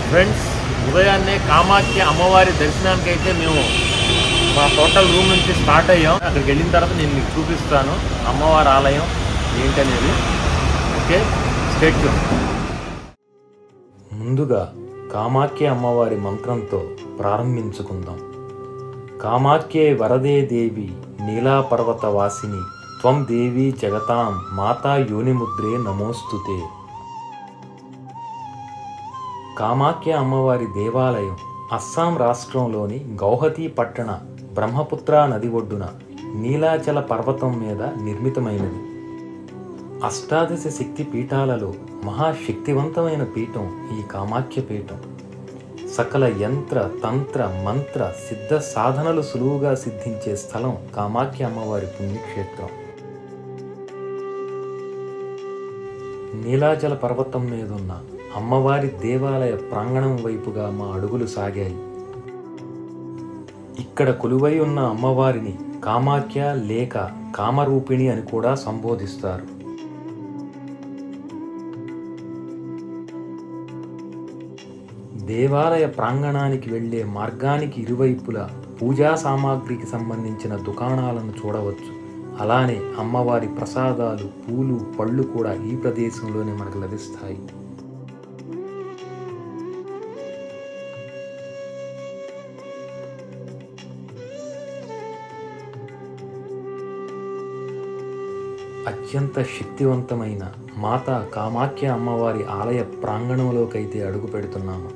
friends ఉదయాన్నే కామాఖ్య అమ్మవారి దర్శనానికి అయితే మేము మా హోటల్ రూమ్ నుంచి స్టార్ట్ అయ్యాం అక్కడికి వెళ్ళిన తర్వాత నేను మీకు చూపిస్తాను అమ్మవారి ఆలయం ఏంటనేది ఓకే స్టేట్ ముందుగా కామాఖ్య అమ్మవారి మంత్రంతో ప్రారంభించుకుందాం కామాఖ్యే వరదే దేవి నీలాపర్వత వాసిని త్వం దేవి జగతాం మాతా యోనిముద్రే నమోస్తుతే కామాఖ్య అమ్మవారి దేవాలయం అస్సాం రాష్ట్రంలోని గౌహతి పట్టణ బ్రహ్మపుత్ర నది ఒడ్డున నీలాచల పర్వతం మీద నిర్మితమైనది అష్టాదశ శక్తి పీఠాలలో మహాశక్తివంతమైన పీఠం ఈ కామాఖ్య పీఠం సకల యంత్ర తంత్ర మంత్ర సిద్ధ సాధనలు సులువుగా సిద్ధించే స్థలం కామాఖ్య అమ్మవారి పుణ్యక్షేత్రం నీలాచల పర్వతం మీదున్న అమ్మవారి దేవాలయ ప్రాంగణం వైపుగా మా అడుగులు సాగాయి ఇక్కడ కొలువై ఉన్న అమ్మవారిని కామాఖ్య లేక కామరూపిణి అని కూడా సంబోధిస్తారు దేవాలయ ప్రాంగణానికి వెళ్ళే మార్గానికి ఇరువైపులా పూజా సామాగ్రికి సంబంధించిన దుకాణాలను చూడవచ్చు అలానే అమ్మవారి ప్రసాదాలు పూలు పళ్ళు కూడా ఈ ప్రదేశంలోనే మనకు లభిస్తాయి అత్యంత శక్తివంతమైన మాత కామాఖ్య అమ్మవారి ఆలయ ప్రాంగణంలోకైతే అడుగు పెడుతున్నాము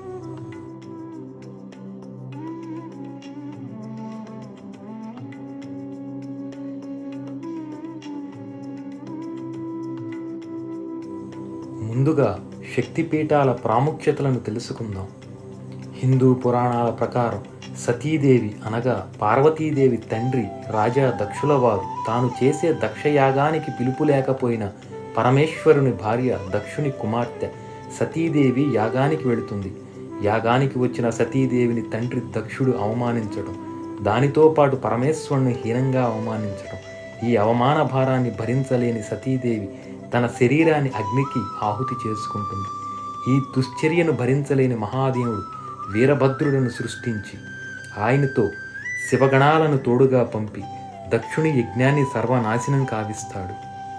ముందుగా శక్తిపీఠాల ప్రాముఖ్యతలను తెలుసుకుందాం హిందూ పురాణాల ప్రకారం సతీదేవి అనగా పార్వతీదేవి తండ్రి రాజా దక్షులవారు తాను చేసే దక్షయాగానికి పిలుపు లేకపోయిన పరమేశ్వరుని భార్య దక్షుని కుమార్తె సతీదేవి యాగానికి వెళుతుంది యాగానికి వచ్చిన సతీదేవిని తండ్రి దక్షుడు అవమానించడం దానితో పాటు పరమేశ్వరుని హీనంగా అవమానించడం ఈ అవమాన భారాన్ని భరించలేని సతీదేవి తన శరీరాన్ని అగ్నికి ఆహుతి చేసుకుంటుంది ఈ దుశ్చర్యను భరించలేని మహాదేవుడు వీరభద్రుడను సృష్టించి ఆయనతో శివగణాలను తోడుగా పంపి దక్షుని యజ్ఞాన్ని సర్వనాశనం కావిస్తాడు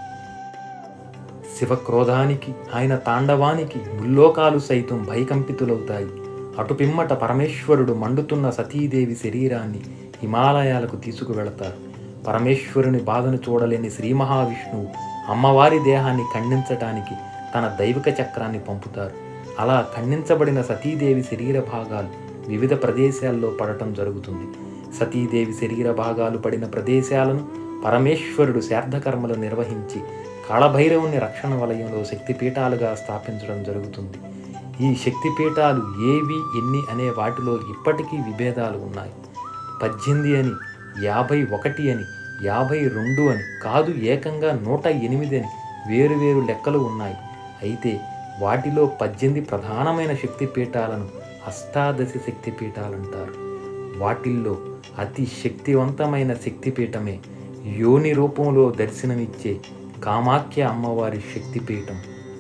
శివక్రోధానికి ఆయన తాండవానికి ముల్లోకాలు సైతం భయకంపితులవుతాయి అటుపిమ్మట పరమేశ్వరుడు మండుతున్న సతీదేవి శరీరాన్ని హిమాలయాలకు తీసుకువెళతారు పరమేశ్వరుని బాధను చూడలేని శ్రీ మహావిష్ణువు అమ్మవారి దేహాన్ని ఖండించటానికి తన దైవిక చక్రాన్ని పంపుతారు అలా ఖండించబడిన సతీదేవి శరీర భాగాలు వివిధ ప్రదేశాల్లో పడటం జరుగుతుంది సతీదేవి శరీర భాగాలు పడిన ప్రదేశాలను పరమేశ్వరుడు శార్థకర్మలు నిర్వహించి కాళభైరవుని రక్షణ వలయంలో శక్తిపీఠాలుగా స్థాపించడం జరుగుతుంది ఈ శక్తిపీఠాలు ఏవి ఎన్ని అనే వాటిలో ఇప్పటికీ విభేదాలు ఉన్నాయి పద్దెనిమిది అని యాభై ఒకటి అని యాభై రెండు అని కాదు ఏకంగా నూట ఎనిమిది అని వేరువేరు లెక్కలు ఉన్నాయి అయితే వాటిలో పద్దెనిమిది ప్రధానమైన శక్తిపీఠాలను అష్టాదశ శక్తిపీఠాలంటారు వాటిల్లో అతి శక్తివంతమైన శక్తిపీఠమే యోని రూపంలో దర్శనమిచ్చే కామాఖ్య అమ్మవారి శక్తిపీఠం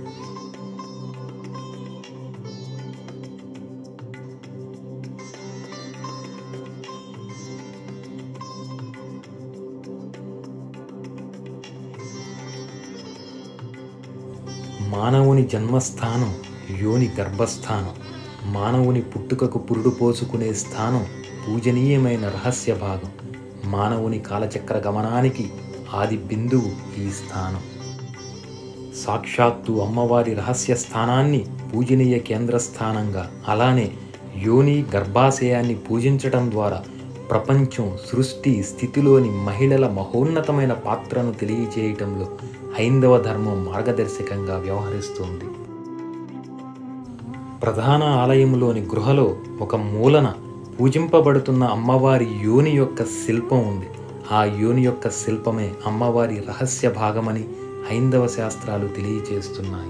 మానవుని జన్మస్థానం యోని గర్భస్థానం మానవుని పుట్టుకకు పురుడు పోసుకునే స్థానం పూజనీయమైన రహస్య భాగం మానవుని కాలచక్ర గమనానికి ఆది బిందువు ఈ స్థానం సాక్షాత్తు అమ్మవారి రహస్య స్థానాన్ని పూజనీయ కేంద్ర స్థానంగా అలానే యోని గర్భాశయాన్ని పూజించటం ద్వారా ప్రపంచం సృష్టి స్థితిలోని మహిళల మహోన్నతమైన పాత్రను తెలియజేయటంలో హైందవ ధర్మం మార్గదర్శకంగా వ్యవహరిస్తుంది ప్రధాన ఆలయంలోని గృహలో ఒక మూలన పూజింపబడుతున్న అమ్మవారి యోని యొక్క శిల్పం ఉంది ఆ యోని యొక్క శిల్పమే అమ్మవారి రహస్య భాగమని హైందవ శాస్త్రాలు తెలియజేస్తున్నాయి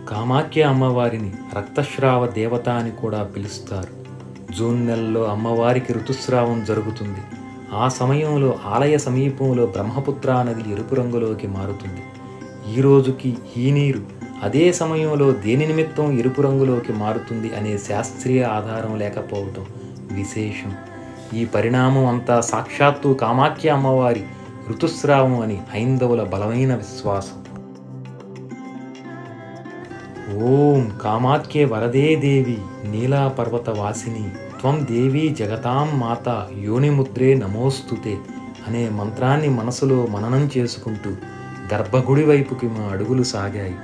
కామాఖ్య అమ్మవారిని రక్తస్రావ దేవత అని కూడా పిలుస్తారు జూన్ నెలలో అమ్మవారికి ఋతుస్రావం జరుగుతుంది ఆ సమయంలో ఆలయ సమీపంలో బ్రహ్మపుత్ర నది ఎరుపు రంగులోకి మారుతుంది ఈ రోజుకి ఈ నీరు అదే సమయంలో దేని నిమిత్తం ఎరుపు రంగులోకి మారుతుంది అనే శాస్త్రీయ ఆధారం లేకపోవటం విశేషం ఈ పరిణామం అంతా సాక్షాత్తు కామాఖ్య అమ్మవారి ఋతుస్రావం అని హైందవుల బలమైన విశ్వాసం ఓం కామాఖ్యే వరదే దేవి నీలా పర్వత వాసిని త్వం దేవి జగతాం మాత యోనిముద్రే నమోస్తుతే అనే మంత్రాన్ని మనసులో మననం చేసుకుంటూ గర్భగుడి వైపుకి మా అడుగులు సాగాయి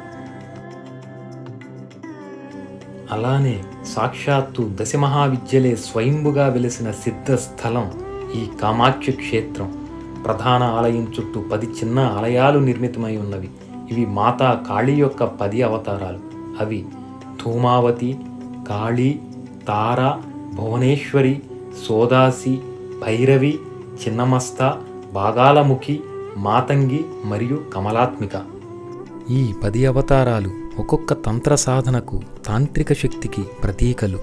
అలానే సాక్షాత్తు దశమహావిద్యలే స్వయంభుగా వెలిసిన సిద్ధ స్థలం ఈ కామాఖ్య క్షేత్రం ప్రధాన ఆలయం చుట్టూ పది చిన్న ఆలయాలు నిర్మితమై ఉన్నవి ఇవి మాతా కాళీ యొక్క పది అవతారాలు అవి ధూమావతి కాళీ తార భువనేశ్వరి సోదాసి భైరవి చిన్నమస్త బాగాలముఖి మాతంగి మరియు కమలాత్మిక ఈ పది అవతారాలు ఒక్కొక్క తంత్ర సాధనకు తాంత్రిక శక్తికి ప్రతీకలు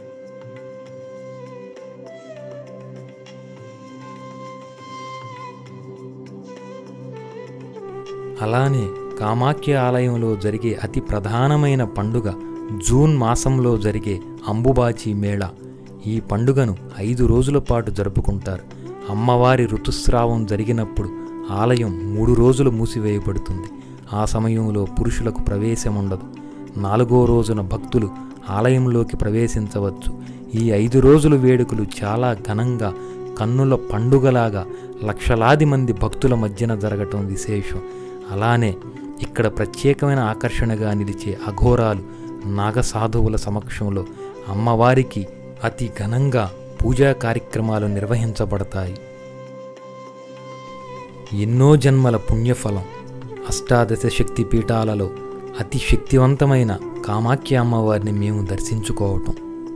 అలానే కామాఖ్య ఆలయంలో జరిగే అతి ప్రధానమైన పండుగ జూన్ మాసంలో జరిగే అంబుబాచి మేళ ఈ పండుగను ఐదు రోజుల పాటు జరుపుకుంటారు అమ్మవారి ఋతుస్రావం జరిగినప్పుడు ఆలయం మూడు రోజులు మూసివేయబడుతుంది ఆ సమయంలో పురుషులకు ప్రవేశం ఉండదు నాలుగో రోజున భక్తులు ఆలయంలోకి ప్రవేశించవచ్చు ఈ ఐదు రోజుల వేడుకలు చాలా ఘనంగా కన్నుల పండుగలాగా లక్షలాది మంది భక్తుల మధ్యన జరగటం విశేషం అలానే ఇక్కడ ప్రత్యేకమైన ఆకర్షణగా నిలిచే అఘోరాలు నాగసాధువుల సమక్షంలో అమ్మవారికి అతి ఘనంగా పూజా కార్యక్రమాలు నిర్వహించబడతాయి ఎన్నో జన్మల పుణ్యఫలం అష్టాదశ శక్తి పీఠాలలో అతి శక్తివంతమైన కామాఖ్య అమ్మవారిని మేము దర్శించుకోవటం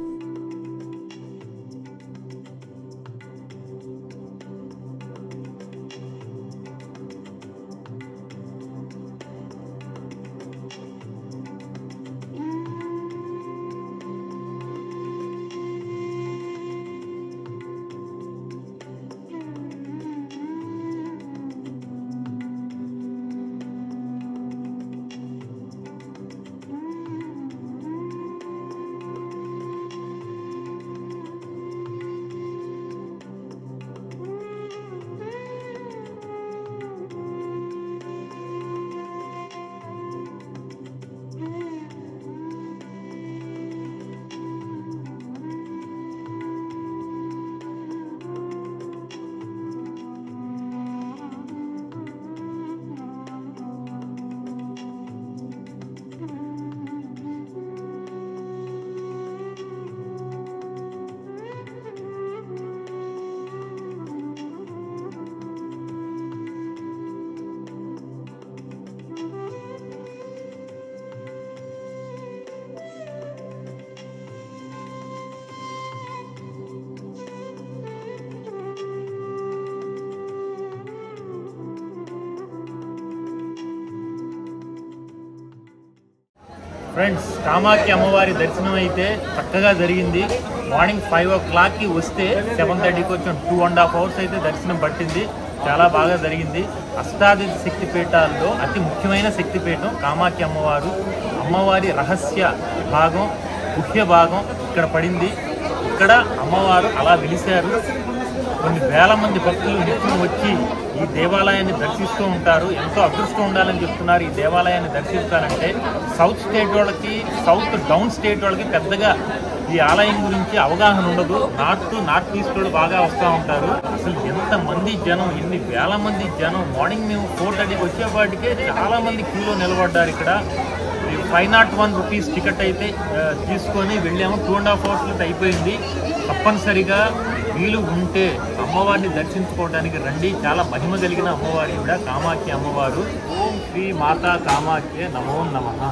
ఫ్రెండ్స్ కామాఖ్య అమ్మవారి దర్శనం అయితే చక్కగా జరిగింది మార్నింగ్ ఫైవ్ ఓ క్లాక్కి వస్తే సెవెన్ థర్టీకి వచ్చాం టూ అండ్ హాఫ్ అవర్స్ అయితే దర్శనం పట్టింది చాలా బాగా జరిగింది అష్టాదశ శక్తి పీఠాల్లో అతి ముఖ్యమైన శక్తిపీఠం కామాఖ్య అమ్మవారు అమ్మవారి రహస్య భాగం ముఖ్య భాగం ఇక్కడ పడింది ఇక్కడ అమ్మవారు అలా వెలిశారు కొన్ని వేల మంది భక్తులు నిత్యం వచ్చి ఈ దేవాలయాన్ని దర్శిస్తూ ఉంటారు ఎంతో అదృష్టం ఉండాలని చెప్తున్నారు ఈ దేవాలయాన్ని దర్శిస్తారంటే సౌత్ స్టేట్ వాళ్ళకి సౌత్ డౌన్ స్టేట్ వాళ్ళకి పెద్దగా ఈ ఆలయం గురించి అవగాహన ఉండదు నార్త్ నార్త్ ఈస్ట్ వాళ్ళు బాగా వస్తూ ఉంటారు అసలు ఎంత మంది జనం ఎన్ని వేల మంది జనం మార్నింగ్ మేము ఫోర్ థర్టీకి వచ్చేపాటికే చాలా మంది క్యూలో నిలబడ్డారు ఇక్కడ five not one rupees ticket అయితే ఆ, తీసుకొని వెళ్ళాము టూ అండ్ హాఫ్ అవర్స్ అయిపోయింది తప్పనిసరిగా వీలు ఉంటే అమ్మవారిని దర్శించుకోవడానికి రండి చాలా మహిమ కలిగిన అమ్మవారి కూడా కామాఖ్య అమ్మవారు ఓం శ్రీ మాతా కామాఖ్య నమో నమః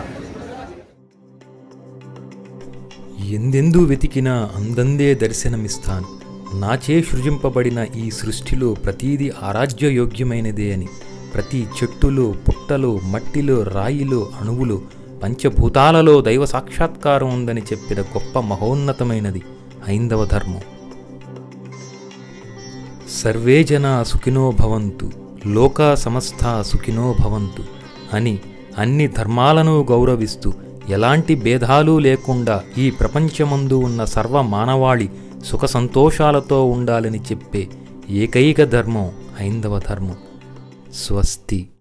ఎందెందు వెతికినా అందందే దర్శనమిస్తాను నాచే సృజింపబడిన ఈ సృష్టిలో ప్రతీది ఆరాధ్యయోగ్యమైనదే అని ప్రతి చెట్టులో పుట్టలో మట్టిలో రాయిలో అణువులో పంచభూతాలలో దైవ సాక్షాత్కారం ఉందని చెప్పిన గొప్ప మహోన్నతమైనది హైందవ ధర్మం సర్వే జనా సుఖినో భవంతు లోకా సమస్త సుఖినో భవంతు అని అన్ని ధర్మాలను గౌరవిస్తూ ఎలాంటి భేదాలు లేకుండా ఈ ప్రపంచమందు ఉన్న సర్వ మానవాళి సుఖ సంతోషాలతో ఉండాలని చెప్పే ఏకైక ధర్మం హైందవ ధర్మం స్వస్తి